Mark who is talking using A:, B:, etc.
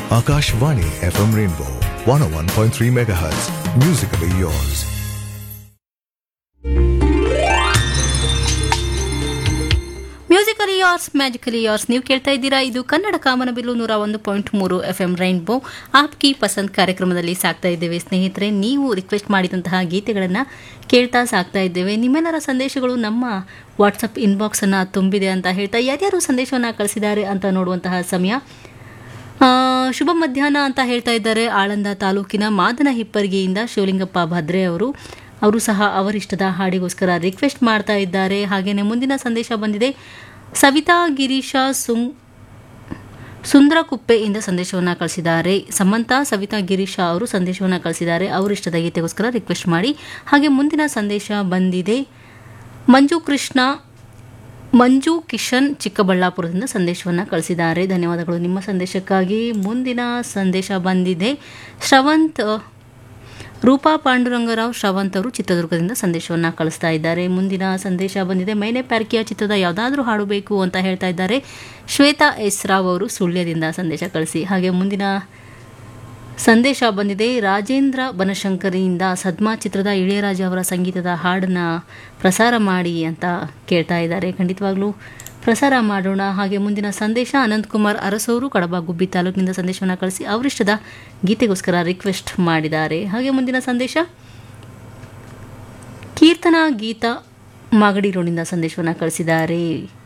A: Akashvani FM Rainbow 101.3 MHz. Musically yours.
B: Musically yours magically yours ನೀವು ಕೇಳ್ತಾ ಇದ್ದೀರಾ ಇದು ಕನ್ನಡ ಕಾಮನಬಿಲ್ಲು ನೂರ ಒಂದು ಪಾಯಿಂಟ್ ಮೂರು ಎಫ್ ಎಂ ರೈನ್ಬೋ ಆಪ್ಕಿ ಪಸಂದ್ ಕಾರ್ಯಕ್ರಮದಲ್ಲಿ ಸಾಕ್ತಾ ಇದ್ದೇವೆ ಸ್ನೇಹಿತರೆ ನೀವು ರಿಕ್ವೆಸ್ಟ್ ಮಾಡಿದಂತಹ ಗೀತೆಗಳನ್ನು ಕೇಳ್ತಾ ಸಾಕ್ತಾ ಇದ್ದೇವೆ ನಿಮ್ಮೆಲ್ಲರ ಸಂದೇಶಗಳು ನಮ್ಮ ವಾಟ್ಸಪ್ ಇನ್ಬಾಕ್ಸನ್ನು ತುಂಬಿದೆ ಅಂತ ಹೇಳ್ತಾ ಯಾರ್ಯಾರು ಸಂದೇಶವನ್ನು ಕಳಿಸಿದ್ದಾರೆ ಅಂತ ನೋಡುವಂತಹ ಸಮಯ ಆ, ಶುಭ ಮಧ್ಯಾಹ್ನ ಅಂತ ಹೇಳ್ತಾ ಇದ್ದಾರೆ ಆಳಂದ ತಾಲೂಕಿನ ಮಾದನ ಹಿಪ್ಪರಿಗೆಯಿಂದ ಶಿವಲಿಂಗಪ್ಪ ಭದ್ರೆ ಅವರು ಅವರು ಸಹ ಅವರಿಷ್ಟದ ಹಾಡಿಗೋಸ್ಕರ ರಿಕ್ವೆಸ್ಟ್ ಮಾಡ್ತಾ ಇದ್ದಾರೆ ಹಾಗೆಯೇ ಮುಂದಿನ ಸಂದೇಶ ಬಂದಿದೆ ಸವಿತಾ ಗಿರೀಶ ಸುಂ ಸುಂದರಕುಪ್ಪೆಯಿಂದ ಸಂದೇಶವನ್ನು ಕಳಿಸಿದ್ದಾರೆ ಸಮಂತ ಸವಿತಾ ಗಿರೀಶ ಅವರು ಸಂದೇಶವನ್ನು ಕಳಿಸಿದ್ದಾರೆ ಅವರಿಷ್ಟದ ಗೀತೆಗೋಸ್ಕರ ರಿಕ್ವೆಸ್ಟ್ ಮಾಡಿ ಹಾಗೆ ಮುಂದಿನ ಸಂದೇಶ ಬಂದಿದೆ ಮಂಜು ಕೃಷ್ಣ ಮಂಜು ಕಿಶನ್ ಚಿಕ್ಕಬಳ್ಳಾಪುರದಿಂದ ಸಂದೇಶವನ್ನು ಕಳಿಸಿದ್ದಾರೆ ಧನ್ಯವಾದಗಳು ನಿಮ್ಮ ಸಂದೇಶಕ್ಕಾಗಿ ಮುಂದಿನ ಸಂದೇಶ ಬಂದಿದೆ ಶ್ರವಂತ್ ರೂಪಾ ಪಾಂಡುರಂಗರಾವ್ ಶ್ರವಂತ್ ಅವರು ಚಿತ್ರದುರ್ಗದಿಂದ ಸಂದೇಶವನ್ನು ಕಳಿಸ್ತಾ ಇದ್ದಾರೆ ಮುಂದಿನ ಸಂದೇಶ ಬಂದಿದೆ ಮೈನೆ ಪ್ಯಾರ್ಕಿಯ ಚಿತ್ರದ ಯಾವುದಾದ್ರೂ ಹಾಡು ಬೇಕು ಅಂತ ಹೇಳ್ತಾ ಇದ್ದಾರೆ ಶ್ವೇತಾ ಎಸ್ ರಾವ್ ಅವರು ಸುಳ್ಯದಿಂದ ಸಂದೇಶ ಕಳಿಸಿ ಹಾಗೆ ಮುಂದಿನ ಸಂದೇಶ ಬಂದಿದೆ ರಾಜೇಂದ್ರ ಬನಶಂಕರಿಯಿಂದ ಸದ್ಮಾ ಚಿತ್ರದ ಇಳೆಯರಾಜ ಅವರ ಸಂಗೀತದ ಹಾಡನ್ನು ಪ್ರಸಾರ ಮಾಡಿ ಅಂತ ಕೇಳ್ತಾ ಇದ್ದಾರೆ ಖಂಡಿತವಾಗ್ಲೂ ಪ್ರಸಾರ ಮಾಡೋಣ ಹಾಗೆ ಮುಂದಿನ ಸಂದೇಶ ಅನಂತಕುಮಾರ್ ಅರಸವರು ಕಡಬ ಗುಬ್ಬಿ ತಾಲೂಕಿನಿಂದ ಸಂದೇಶವನ್ನು ಕಳಿಸಿ ಅವರಿಷ್ಟದ ಗೀತೆಗೋಸ್ಕರ ರಿಕ್ವೆಸ್ಟ್ ಮಾಡಿದ್ದಾರೆ ಹಾಗೆ ಮುಂದಿನ ಸಂದೇಶ ಕೀರ್ತನಾ ಗೀತಾ ಮಾಗಡಿ ರೋಡಿಂದ ಸಂದೇಶವನ್ನು ಕಳಿಸಿದ್ದಾರೆ